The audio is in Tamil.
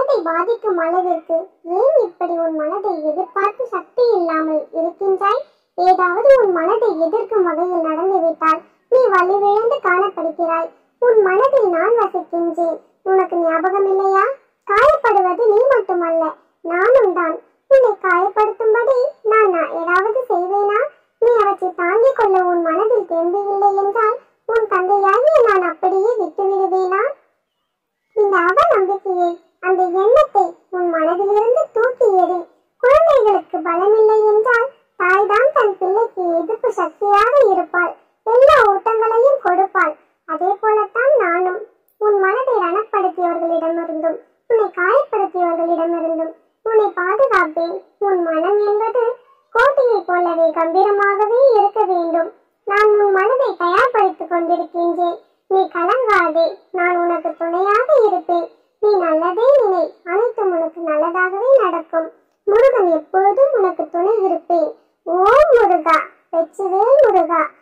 குழந்தை பாதிக்கும் அளவிற்கு ஏன் இப்படி உன் மனதை எதிர்பார்த்து சக்தி இல்லாமல் இருக்கின்றாய் ஏதாவது உன் மனதை எதிர்க்கும் வகையில் நடந்துவிட்டால் நீ வலுவிழந்து காணப்படுகிறாய் உன் மனதில் நான் வசிக்கின்றேன் உனக்கு ஞாபகம் இல்லையா காயப்படுவது நீ மட்டுமல்ல நானும் தான் உன்னை காயப்படுத்தும்படி நான் நான் ஏதாவது செய்வேனா நீ அவற்றை தாங்கிக் கொள்ள உன் மனதில் தெம்பு இல்லை என்றால் உன் தந்தையாகிய நான் அப்படியே விட்டு விடுவேனா இந்த அவ நம்பிக்கையை அந்த எண்ணத்தை உன் மனதிலிருந்து தூக்கி எறி குழந்தைகளுக்கு பலமில்லை என்றால் தாய்தான் தன் பிள்ளைக்கு எதிர்ப்பு சக்தியாக இருப்பாள் எல்லா ஊட்டங்களையும் கொடுப்பாள் அதே போலத்தான் நானும் உன் மனதை ரணப்படுத்தியவர்களிடமிருந்தும் உன்னை காயப்படுத்தியவர்களிடமிருந்தும் உன்னை பாதுகாப்பேன் உன் மனம் என்பது கோட்டையைப் போலவே கம்பீரமாகவே இருக்க வேண்டும் நான் உன் மனதை தயார்படுத்திக் கொண்டிருக்கின்றேன் நீ கலங்காதே நான் உனக்கு துணையாக இருப்பேன் நீ நல்லதே நினை அனைத்தும் உனக்கு நல்லதாகவே நடக்கும் முருகன் எப்பொழுதும் உனக்கு துணை இருப்பேன் ஓம் முருகா வெற்றிவேல் முருகா